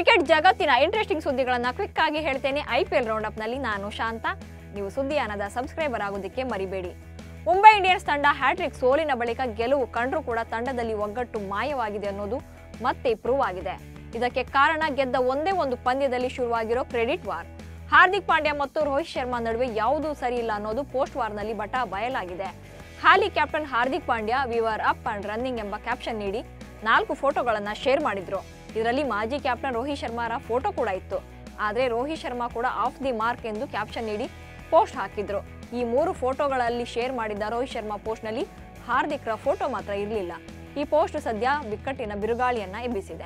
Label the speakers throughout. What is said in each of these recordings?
Speaker 1: cricket ಜಗತ್ತಿನ interesting ಸುದ್ದಿಗಳನ್ನ quick ಆಗಿ ಹೇಳ್ತೇನೆ ಐ ಪಿ ಎಲ್ ರೌಂಡ್ ನಲ್ಲಿ ನಾನು ಶಾಂತ ನೀವು ಸುದ್ದಿಯಾನದ ಸಬ್ಸ್ಕ್ರೈಬರ್ ಆಗೋದಕ್ಕೆ ಮರಿಬೇಡಿ ಮುಂಬೈ ಇಂಡಿಯನ್ಸ್ ತಂಡ ಹ್ಯಾಟ್ರಿಕ್ ಸೋಲಿನ ಬಳಿಕ ಗೆಲುವು ಕಂಡ್ರೂ ಕೂಡ ತಂಡದಲ್ಲಿ ಒಗ್ಗಟ್ಟು ಮಾಯವಾಗಿದೆ ಅನ್ನೋದು ಮತ್ತೆ ಪ್ರೂವ್ ಆಗಿದೆ ಇದಕ್ಕೆ ಕಾರಣ ಗೆದ್ದ ಒಂದೇ ಒಂದು ಪಂದ್ಯದಲ್ಲಿ ಶುರುವಾಗಿರೋ ಕ್ರೆಡಿಟ್ ವಾರ್ ಹಾರ್ದಿಕ್ ಪಾಂಡ್ಯ ಮತ್ತು ರೋಹಿತ್ ಶರ್ಮಾ ನಡುವೆ ಯಾವುದೂ ಸರಿ ಇಲ್ಲ ಅನ್ನೋದು ಪೋಸ್ಟ್ ವಾರ್ನಲ್ಲಿ ಬಟ ಬಯಲಾಗಿದೆ ಹಾಲಿ captain Hardik Pandya we're up and running ಎಂಬ ಕ್ಯಾಪ್ಷನ್ ನೀಡಿ ನಾಲ್ಕು ಫೋಟೋಗಳನ್ನ ಶೇರ್ ಮಾಡಿದ್ರು ಇದರಲ್ಲಿ ಮಾಜಿ ಕ್ಯಾಪ್ಟನ್ ರೋಹಿತ್ ಶರ್ಮಾರ ಫೋಟೋ ಕೂಡ ಇತ್ತು ಆದರೆ ರೋಹಿತ್ ಶರ್ಮಾ ಕೂಡ ಆಫ್ ದಿ ಮಾರ್ಕ್ ಎಂದು ಕ್ಯಾಪ್ಷನ್ ನೀಡಿ ಪೋಸ್ಟ್ ಹಾಕಿದ್ರು ಈ ಮೂರು ಫೋಟೋಗಳಲ್ಲಿ ಶೇರ್ ಮಾಡಿದ್ದ ರೋಹಿತ್ ಶರ್ಮಾ ಪೋಸ್ಟ್ನಲ್ಲಿ ಹಾರ್ದಿಕ್ರ ಫೋಟೋ ಮಾತ್ರ ಇರಲಿಲ್ಲ ಈ ಪೋಸ್ಟ್ ಸದ್ಯ ಬಿಕ್ಕಟ್ಟಿನ ಬಿರುಗಾಳಿಯನ್ನ ಎಬ್ಬಿಸಿದೆ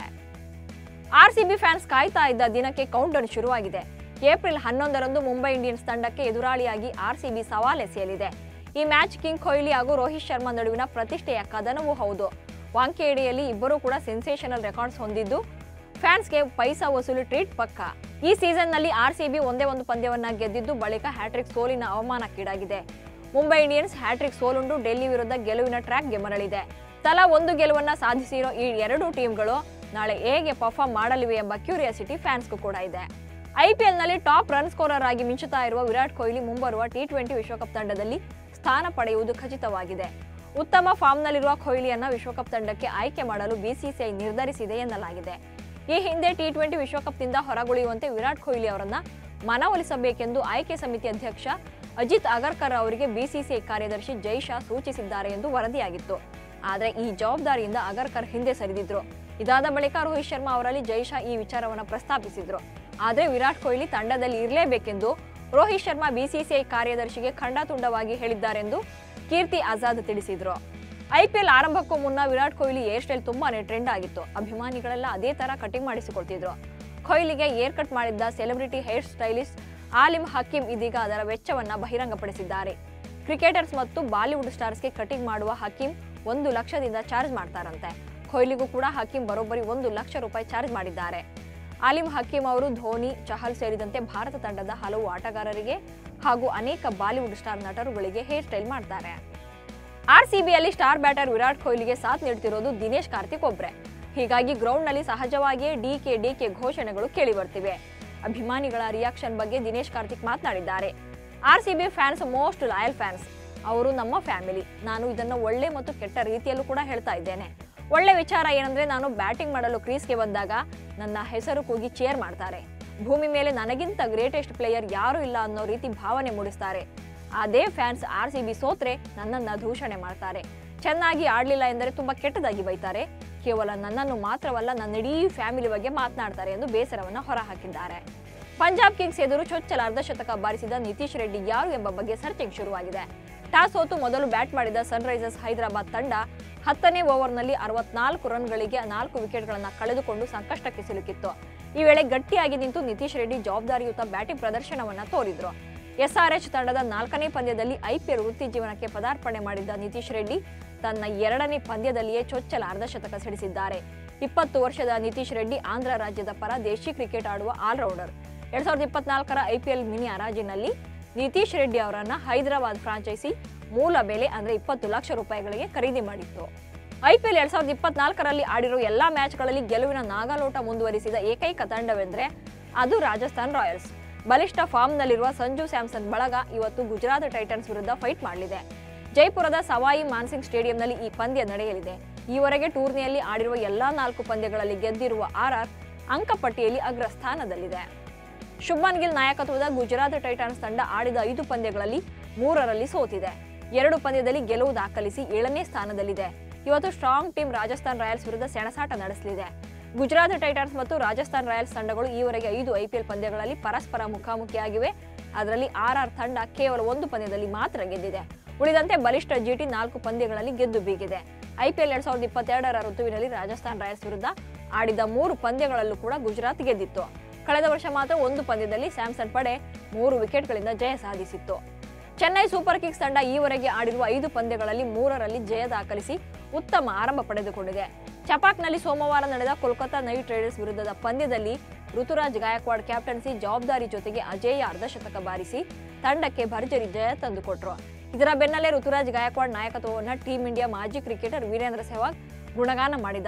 Speaker 1: ಆರ್ಸಿಬಿ ಫ್ಯಾನ್ಸ್ ಕಾಯ್ತಾ ಇದ್ದ ದಿನಕ್ಕೆ ಕೌಂಟರ್ ಶುರುವಾಗಿದೆ ಏಪ್ರಿಲ್ ಹನ್ನೊಂದರಂದು ಮುಂಬೈ ಇಂಡಿಯನ್ಸ್ ತಂಡಕ್ಕೆ ಎದುರಾಳಿಯಾಗಿ ಆರ್ಸಿಬಿ ಸವಾಲ್ ಎಸೆಯಲಿದೆ ಈ ಮ್ಯಾಚ್ ಕಿಂಗ್ ಕೊಹ್ಲಿ ಹಾಗೂ ರೋಹಿತ್ ಶರ್ಮಾ ನಡುವಿನ ಪ್ರತಿಷ್ಠೆಯ ಕದನವೂ ಹೌದು ವಾಂಕೇಡಿಯಲ್ಲಿ ಇಬ್ಬರೂ ಕೂಡ ಸೆನ್ಸೇಷನಲ್ ರೆಕಾರ್ಡ್ಸ್ ಹೊಂದಿದ್ದು ಫ್ಯಾನ್ಸ್ಗೆ ಪೈಸಾ ವಸೂಲಿ ಟ್ರೀಟ್ ಪಕ್ಕ ಈ ಸೀಸನ್ನಲ್ಲಿ ಆರ್ಸಿಬಿ ಒಂದೇ ಒಂದು ಪಂದ್ಯವನ್ನ ಗೆದ್ದಿದ್ದು ಬಳಿಕ ಹ್ಯಾಟ್ರಿಕ್ ಸೋಲಿನ ಅವಮಾನಕ್ಕೀಡಾಗಿದೆ ಮುಂಬೈ ಇಂಡಿಯನ್ಸ್ ಹ್ಯಾಟ್ರಿಕ್ ಸೋಲುಂಡು ಡೆಲ್ಲಿ ವಿರುದ್ಧ ಗೆಲುವಿನ ಟ್ರ್ಯಾಕ್ಗೆ ಮರಳಿದೆ ತಲಾ ಒಂದು ಗೆಲುವನ್ನ ಸಾಧಿಸಿರೋ ಈ ಎರಡು ಟೀಮ್ಗಳು ನಾಳೆ ಹೇಗೆ ಪರ್ಫಾರ್ಮ್ ಮಾಡಲಿವೆ ಎಂಬ ಕ್ಯೂರಿಯಾಸಿಟಿ ಫ್ಯಾನ್ಸ್ಗೂ ಕೂಡ ಇದೆ ಐಪಿಎಲ್ನಲ್ಲಿ ಟಾಪ್ ರನ್ ಸ್ಕೋರರ್ ಆಗಿ ಮಿಂಚುತ್ತಾ ಇರುವ ವಿರಾಟ್ ಕೊಹ್ಲಿ ಮುಂಬರುವ ಟಿ ಟ್ವೆಂಟಿ ವಿಶ್ವಕಪ್ ತಂಡದಲ್ಲಿ ಸ್ಥಾನ ಪಡೆಯುವುದು ಖಚಿತವಾಗಿದೆ ಉತ್ತಮ ಫಾರ್ಮ್ನಲ್ಲಿರುವ ಕೊಹ್ಲಿಯನ್ನ ವಿಶ್ವಕಪ್ ತಂಡಕ್ಕೆ ಆಯ್ಕೆ ಮಾಡಲು ಬಿಸಿಸಿಐ ನಿರ್ಧರಿಸಿದೆ ಎನ್ನಲಾಗಿದೆ ಈ ಹಿಂದೆ ಟಿ ಟ್ವೆಂಟಿ ವಿಶ್ವಕಪ್ನಿಂದ ಹೊರಗುಳಿಯುವಂತೆ ವಿರಾಟ್ ಕೊಹ್ಲಿ ಅವರನ್ನ ಮನವೊಲಿಸಬೇಕೆಂದು ಆಯ್ಕೆ ಸಮಿತಿ ಅಧ್ಯಕ್ಷ ಅಜಿತ್ ಅಗರ್ಕರ್ ಅವರಿಗೆ ಬಿಸಿಸಿಐ ಕಾರ್ಯದರ್ಶಿ ಜೈಶಾ ಸೂಚಿಸಿದ್ದಾರೆ ಎಂದು ವರದಿಯಾಗಿತ್ತು ಆದರೆ ಈ ಜವಾಬ್ದಾರಿಯಿಂದ ಅಗರ್ಕರ್ ಹಿಂದೆ ಸರಿದಿದ್ರು ಇದಾದ ಬಳಿಕ ರೋಹಿತ್ ಶರ್ಮಾ ಅವರಲ್ಲಿ ಜೈಶಾ ಈ ವಿಚಾರವನ್ನು ಪ್ರಸ್ತಾಪಿಸಿದ್ರು ಆದರೆ ವಿರಾಟ್ ಕೊಹ್ಲಿ ತಂಡದಲ್ಲಿ ಇರಲೇಬೇಕೆಂದು ರೋಹಿತ್ ಶರ್ಮಾ ಬಿಸಿಸಿಐ ಕಾರ್ಯದರ್ಶಿಗೆ ಖಂಡತುಂಡವಾಗಿ ಹೇಳಿದ್ದಾರೆಂದು ಕೀರ್ತಿ ಆಜಾದ್ ತಿಳಿಸಿದ್ರು ಐಪಿಎಲ್ ಆರಂಭಕ್ಕೂ ಮುನ್ನ ವಿರಾಟ್ ಕೊಹ್ಲಿ ಹೇರ್ ಸ್ಟೈಲ್ ತುಂಬಾನೇ ಟ್ರೆಂಡ್ ಆಗಿತ್ತು ಅಭಿಮಾನಿಗಳೆಲ್ಲ ಅದೇ ತರ ಕಟಿಂಗ್ ಮಾಡಿಸಿಕೊಳ್ತಿದ್ರು ಕೊಹ್ಲಿಗೆ ಏರ್ ಕಟ್ ಮಾಡಿದ್ದ celebrity hair stylist Alim Hakim ಇದೀಗ ಅದರ ವೆಚ್ಚವನ್ನ ಬಹಿರಂಗಪಡಿಸಿದ್ದಾರೆ ಕ್ರಿಕೆಟರ್ಸ್ ಮತ್ತು ಬಾಲಿವುಡ್ ಸ್ಟಾರ್ಸ್ಗೆ ಕಟಿಂಗ್ ಮಾಡುವ ಹಕೀಂ ಒಂದು ಲಕ್ಷದಿಂದ ಚಾರ್ಜ್ ಮಾಡ್ತಾರಂತೆ ಕೊಹ್ಲಿಗೂ ಕೂಡ ಹಕೀಂ ಬರೋಬ್ಬರಿ ಒಂದು ಲಕ್ಷ ರೂಪಾಯಿ ಚಾರ್ಜ್ ಮಾಡಿದ್ದಾರೆ ಆಲಿಮ್ ಹಕೀಂ ಅವರು ಧೋನಿ ಚಹಲ್ ಸೇರಿದಂತೆ ಭಾರತ ತಂಡದ ಹಲವು ಆಟಗಾರರಿಗೆ ಹಾಗೂ ಅನೇಕ ಬಾಲಿವುಡ್ ಸ್ಟಾರ್ ನಟರುಗಳಿಗೆ ಹೇರ್ ಸ್ಟೈಲ್ ಮಾಡ್ತಾರೆ ಆರ್ಸಿಬಿಯಲ್ಲಿ ಸ್ಟಾರ್ ಬ್ಯಾಟರ್ ವಿರಾಟ್ ಕೊಹ್ಲಿಗೆ ಸಾಥ್ ನೀಡ್ತಿರೋದು ದಿನೇಶ್ ಕಾರ್ತಿಕ್ ಒಬ್ರೆ ಹೀಗಾಗಿ ಗ್ರೌಂಡ್ನಲ್ಲಿ ಸಹಜವಾಗಿಯೇ ಡಿಕೆ ಡಿಕೆ ಘೋಷಣೆಗಳು ಕೇಳಿ ಬರ್ತಿವೆ ಅಭಿಮಾನಿಗಳ ರಿಯಾಕ್ಷನ್ ಬಗ್ಗೆ ದಿನೇಶ್ ಕಾರ್ತಿಕ್ ಮಾತನಾಡಿದ್ದಾರೆ RCB fans most loyal fans ಅವರು ನಮ್ಮ ಫ್ಯಾಮಿಲಿ ನಾನು ಇದನ್ನು ಒಳ್ಳೆ ಮತ್ತು ಕೆಟ್ಟ ರೀತಿಯಲ್ಲೂ ಕೂಡ ಹೇಳ್ತಾ ಇದ್ದೇನೆ ಒಳ್ಳೆ ವಿಚಾರ ಏನಂದ್ರೆ ನಾನು ಬ್ಯಾಟಿಂಗ್ ಮಾಡಲು ಕ್ರೀಸ್ಗೆ ಬಂದಾಗ ನನ್ನ ಹೆಸರು ಕೂಗಿ ಚೇರ್ ಮಾಡ್ತಾರೆ ಭೂಮಿ ಮೇಲೆ ನನಗಿಂತ ಗ್ರೇಟೆಸ್ಟ್ ಪ್ಲೇಯರ್ ಯಾರೂ ಇಲ್ಲ ಅನ್ನೋ ರೀತಿ ಭಾವನೆ ಮೂಡಿಸ್ತಾರೆ ಅದೇ ಫ್ಯಾನ್ಸ್ ಆರ್ ಸಿ ಬಿ ಸೋತ್ರೆ ನನ್ನನ್ನ ದೂಷಣೆ ಮಾಡ್ತಾರೆ ಚೆನ್ನಾಗಿ ಆಡ್ಲಿಲ್ಲ ಎಂದರೆ ತುಂಬಾ ಕೆಟ್ಟದಾಗಿ ಬೈತಾರೆ ಕೇವಲ ನನ್ನನ್ನು ಮಾತ್ರವಲ್ಲ ನನ್ನ ಇಡೀ ಫ್ಯಾಮಿಲಿ ಬಗ್ಗೆ ಮಾತನಾಡ್ತಾರೆ ಎಂದು ಬೇಸರವನ್ನ ಹೊರಹಾಕಿದ್ದಾರೆ ಪಂಜಾಬ್ ಕಿಂಗ್ಸ್ ಎದುರು ಚೊಚ್ಚಲ ಅರ್ಧಶತಕ ಬಾರಿಸಿದ ನಿತೀಶ್ ರೆಡ್ಡಿ ಯಾರು ಎಂಬ ಬಗ್ಗೆ ಸರ್ಚಿಂಗ್ ಶುರುವಾಗಿದೆ ಟಾಸ್ ಸೋತು ಮೊದಲು ಬ್ಯಾಟ್ ಮಾಡಿದ ಸನ್ರೈಸರ್ಸ್ ಹೈದರಾಬಾದ್ ತಂಡ ಹತ್ತನೇ ಓವರ್ನಲ್ಲಿ ಅರವತ್ನಾಲ್ಕು ರನ್ಗಳಿಗೆ ನಾಲ್ಕು ವಿಕೆಟ್ಗಳನ್ನು ಕಳೆದುಕೊಂಡು ಸಂಕಷ್ಟಕ್ಕೆ ಸಿಲುಕಿತ್ತು ಈ ವೇಳೆ ಗಟ್ಟಿಯಾಗಿ ನಿಂತು ನಿತೀಶ್ ರೆಡ್ಡಿ ಜವಾಬ್ದಾರಿಯುತ ಬ್ಯಾಟಿಂಗ್ ಪ್ರದರ್ಶನವನ್ನ ತೋರಿದ್ರು ಎಸ್ಆರ್ಎಚ್ ತಂಡದ ನಾಲ್ಕನೇ ಪಂದ್ಯದಲ್ಲಿ ಐಪಿಎಲ್ ವೃತ್ತಿ ಜೀವನಕ್ಕೆ ಪದಾರ್ಪಣೆ ಮಾಡಿದ್ದ ನಿತೀಶ್ ರೆಡ್ಡಿ ತನ್ನ ಎರಡನೇ ಪಂದ್ಯದಲ್ಲಿಯೇ ಚೊಚ್ಚಲ ಅರ್ಧಶತಕ ಸಿಡಿಸಿದ್ದಾರೆ ಇಪ್ಪತ್ತು ವರ್ಷದ ನಿತೀಶ್ ರೆಡ್ಡಿ ಆಂಧ್ರ ರಾಜ್ಯದ ಪರ ದೇಶಿ ಕ್ರಿಕೆಟ್ ಆಡುವ ಆಲ್ರೌಂಡರ್ ಎರಡ್ ಸಾವಿರದ ಇಪ್ಪತ್ನಾಲ್ಕರ ಐಪಿಎಲ್ ಮಿನಿ ಹರಾಜಿನಲ್ಲಿ ನಿತೀಶ್ ರೆಡ್ಡಿ ಅವರನ್ನ ಹೈದರಾಬಾದ್ ಫ್ರಾಂಚೈಸಿ ಮೂಲ ಬೆಲೆ ಅಂದ್ರೆ ಇಪ್ಪತ್ತು ಲಕ್ಷ ರೂಪಾಯಿಗಳಿಗೆ ಖರೀದಿ ಮಾಡಿತ್ತು ಐಪಿಎಲ್ ಎರಡ್ ಸಾವಿರದ ಇಪ್ಪತ್ನಾಲ್ಕರಲ್ಲಿ ಆಡಿರೋ ಎಲ್ಲಾ ಮ್ಯಾಚ್ಗಳಲ್ಲಿ ಗೆಲುವಿನ ನಾಗಾಲೋಟ ಮುಂದುವರಿಸಿದ ಏಕೈಕ ತಂಡವೆಂದ್ರೆ ಅದು ರಾಜಸ್ಥಾನ್ ರಾಯಲ್ಸ್ ಬಲಿಷ್ಠ ಫಾರ್ಮ್ನಲ್ಲಿರುವ ಸಂಜು ಸ್ಯಾಮ್ಸನ್ ಬಳಗ ಇವತ್ತು ಗುಜರಾತ್ ಟೈಟನ್ಸ್ ವಿರುದ್ಧ ಫೈಟ್ ಮಾಡಲಿದೆ ಜೈಪುರದ ಸವಾಯಿ ಮಾನ್ಸಿಂಗ್ ಸ್ಟೇಡಿಯಂನಲ್ಲಿ ಈ ಪಂದ್ಯ ನಡೆಯಲಿದೆ ಈವರೆಗೆ ಟೂರ್ನಿಯಲ್ಲಿ ಆಡಿರುವ ಎಲ್ಲಾ ನಾಲ್ಕು ಪಂದ್ಯಗಳಲ್ಲಿ ಗೆದ್ದಿರುವ ಆರ್ಆರ್ ಅಂಕಪಟ್ಟಿಯಲ್ಲಿ ಅಗ್ರಸ್ಥಾನದಲ್ಲಿದೆ ಶುಭ್ಮನ್ ಗಿಲ್ ನಾಯಕತ್ವದ ಗುಜರಾತ್ ಟೈಟನ್ಸ್ ತಂಡ ಆಡಿದ ಐದು ಪಂದ್ಯಗಳಲ್ಲಿ ಮೂರರಲ್ಲಿ ಸೋತಿದೆ ಎರಡು ಪಂದ್ಯದಲ್ಲಿ ಗೆಲುವು ದಾಖಲಿಸಿ ಏಳನೇ ಸ್ಥಾನದಲ್ಲಿದೆ ಇವತ್ತು ಸ್ಟ್ರಾಂಗ್ ಟೀಮ್ ರಾಜಸ್ಥಾನ್ ರಾಯಲ್ಸ್ ವಿರುದ್ಧ ಸೆಣಸಾಟ ನಡೆಸಲಿದೆ ಗುಜರಾತ್ ಟೈಟನ್ಸ್ ಮತ್ತು ರಾಜಸ್ಥಾನ್ ರಾಯಲ್ಸ್ ತಂಡಗಳು ಈವರೆಗೆ ಐದು ಐಪಿಎಲ್ ಪಂದ್ಯಗಳಲ್ಲಿ ಪರಸ್ಪರ ಮುಖಾಮುಖಿಯಾಗಿವೆ ಅದರಲ್ಲಿ ಆರ್ಆರ್ ತಂಡ ಕೇವಲ ಒಂದು ಪಂದ್ಯದಲ್ಲಿ ಮಾತ್ರ ಗೆದ್ದಿದೆ ಉಳಿದಂತೆ ಬಲಿಷ್ಠ ಜಿಟಿ ನಾಲ್ಕು ಪಂದ್ಯಗಳಲ್ಲಿ ಗೆದ್ದು ಬೀಗಿದೆ ಐಪಿಎಲ್ ಎರಡ್ ಸಾವಿರದ ಇಪ್ಪತ್ತೆರಡರ ಋತುವಿನಲ್ಲಿ ರಾಜಸ್ಥಾನ್ ರಾಯಲ್ಸ್ ವಿರುದ್ಧ ಆಡಿದ ಮೂರು ಪಂದ್ಯಗಳಲ್ಲೂ ಕೂಡ ಗುಜರಾತ್ ಗೆದ್ದಿತ್ತು ಕಳೆದ ವರ್ಷ ಮಾತ್ರ ಒಂದು ಪಂದ್ಯದಲ್ಲಿ ಸ್ಯಾಮ್ಸನ್ ಪಡೆ ಮೂರು ವಿಕೆಟ್ಗಳಿಂದ ಜಯ ಸಾಧಿಸಿತ್ತು ಚೆನ್ನೈ ಸೂಪರ್ ಕಿಂಗ್ಸ್ ತಂಡ ಈವರೆಗೆ ಆಡಿರುವ ಐದು ಪಂದ್ಯಗಳಲ್ಲಿ ಮೂರರಲ್ಲಿ ಜಯ ದಾಖಲಿಸಿ ಉತ್ತಮ ಆರಂಭ ಪಡೆದುಕೊಂಡಿದೆ ಚಪಾಕ್ನಲ್ಲಿ ಸೋಮವಾರ ನಡೆದ ಕೋಲ್ಕತಾ ನೈಟ್ ರೈಡರ್ಸ್ ವಿರುದ್ಧದ ಪಂದ್ಯದಲ್ಲಿ ಋತುರಾಜ್ ಗಾಯಕ್ವಾಡ್ ಕ್ಯಾಪ್ಟನ್ಸಿ ಜವಾಬ್ದಾರಿ ಜೊತೆಗೆ ಅಜೇಯ ಅರ್ಧಶತಕ ಬಾರಿಸಿ ತಂಡಕ್ಕೆ ಭರ್ಜರಿ ಜಯ ತಂದುಕೊಟ್ರು ಇದರ ಬೆನ್ನಲ್ಲೇ ಋತುರಾಜ್ ಗಾಯಕ್ವಾಡ್ ನಾಯಕತ್ವವನ್ನು ಟೀಂ ಇಂಡಿಯಾ ಮಾಜಿ ಕ್ರಿಕೆಟರ್ ವೀರೇಂದ್ರ ಸೆಹ್ವಾಗ್ ಗುಣಗಾನ ಮಾಡಿದ್ದಾರೆ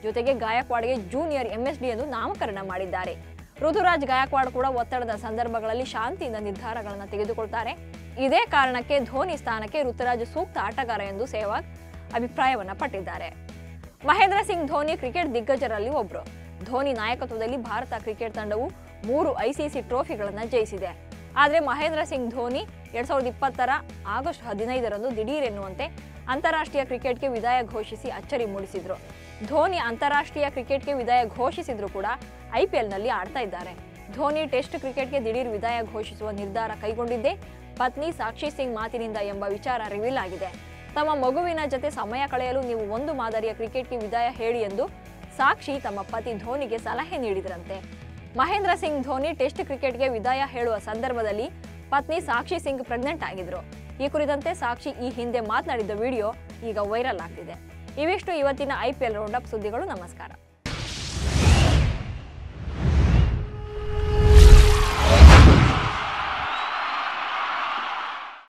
Speaker 1: ಜೊತೆಗೆ ಗಾಯಕ್ವಾಡ್ಗೆ ಜೂನಿಯರ್ ಎಂಎಸ್ಡಿ ಎಂದು ನಾಮಕರಣ ಮಾಡಿದ್ದಾರೆ ಋತುರಾಜ್ ಗಾಯಕ್ವಾಡ್ ಕೂಡ ಒತ್ತಡದ ಸಂದರ್ಭಗಳಲ್ಲಿ ಶಾಂತಿಯಿಂದ ನಿರ್ಧಾರಗಳನ್ನು ತೆಗೆದುಕೊಳ್ತಾರೆ ಇದೇ ಕಾರಣಕ್ಕೆ ಧೋನಿ ಸ್ಥಾನಕ್ಕೆ ಋತುರಾಜ್ ಸೂಕ್ತ ಆಟಗಾರ ಎಂದು ಸೆಹ್ವಾಗ್ ಅಭಿಪ್ರಾಯವನ್ನ ಪಟ್ಟಿದ್ದಾರೆ ಮಹೇಂದ್ರ ಸಿಂಗ್ ಧೋನಿ ಕ್ರಿಕೆಟ್ ದಿಗ್ಗಜರಲ್ಲಿ ಒಬ್ರು ಧೋನಿ ನಾಯಕತ್ವದಲ್ಲಿ ಭಾರತ ಕ್ರಿಕೆಟ್ ತಂಡವು ಮೂರು ಐಸಿಸಿ ಟ್ರೋಫಿಗಳನ್ನು ಜಯಿಸಿದೆ ಆದರೆ ಮಹೇಂದ್ರ ಸಿಂಗ್ ಧೋನಿ ಎರಡ್ ಸಾವಿರದ ಇಪ್ಪತ್ತರ ಆಗಸ್ಟ್ ಹದಿನೈದರಂದು ದಿಢೀರ್ ಎನ್ನುವಂತೆ ಅಂತಾರಾಷ್ಟ್ರೀಯ ಕ್ರಿಕೆಟ್ಗೆ ವಿದಾಯ ಘೋಷಿಸಿ ಅಚ್ಚರಿ ಮೂಡಿಸಿದ್ರು ಧೋನಿ ಅಂತಾರಾಷ್ಟ್ರೀಯ ಕ್ರಿಕೆಟ್ಗೆ ವಿದಾಯ ಘೋಷಿಸಿದ್ರು ಕೂಡ ಐಪಿಎಲ್ನಲ್ಲಿ ಆಡ್ತಾ ಇದ್ದಾರೆ ಧೋನಿ ಟೆಸ್ಟ್ ಕ್ರಿಕೆಟ್ಗೆ ದಿಢೀರ್ ವಿದಾಯ ಘೋಷಿಸುವ ನಿರ್ಧಾರ ಕೈಗೊಂಡಿದ್ದೇ ಪತ್ನಿ ಸಾಕ್ಷಿ ಸಿಂಗ್ ಮಾತಿನಿಂದ ಎಂಬ ವಿಚಾರ ರಿವೀಲ್ ಆಗಿದೆ ತಮ್ಮ ಮಗುವಿನ ಜೊತೆ ಸಮಯ ಕಳೆಯಲು ನೀವು ಒಂದು ಮಾದರಿಯ ಕ್ರಿಕೆಟ್ಗೆ ವಿದಾಯ ಹೇಳಿ ಎಂದು ಸಾಕ್ಷಿ ತಮ್ಮ ಪತಿ ಧೋನಿಗೆ ಸಲಹೆ ನೀಡಿದ್ರಂತೆ ಮಹೇಂದ್ರ ಸಿಂಗ್ ಧೋನಿ ಟೆಸ್ಟ್ ಕ್ರಿಕೆಟ್ಗೆ ವಿದಾಯ ಹೇಳುವ ಸಂದರ್ಭದಲ್ಲಿ ಪತ್ನಿ ಸಾಕ್ಷಿ ಸಿಂಗ್ ಪ್ರೆಗ್ನೆಂಟ್ ಆಗಿದ್ರು ಈ ಕುರಿತಂತೆ ಸಾಕ್ಷಿ ಈ ಹಿಂದೆ ಮಾತನಾಡಿದ್ದ ವಿಡಿಯೋ ಈಗ ವೈರಲ್ ಆಗ್ತಿದೆ ಇವಿಷ್ಟು ಇವತ್ತಿನ ಐ ಪಿ ಎಲ್ ರೌಂಡಪ್ ಸುದ್ದಿಗಳು ನಮಸ್ಕಾರ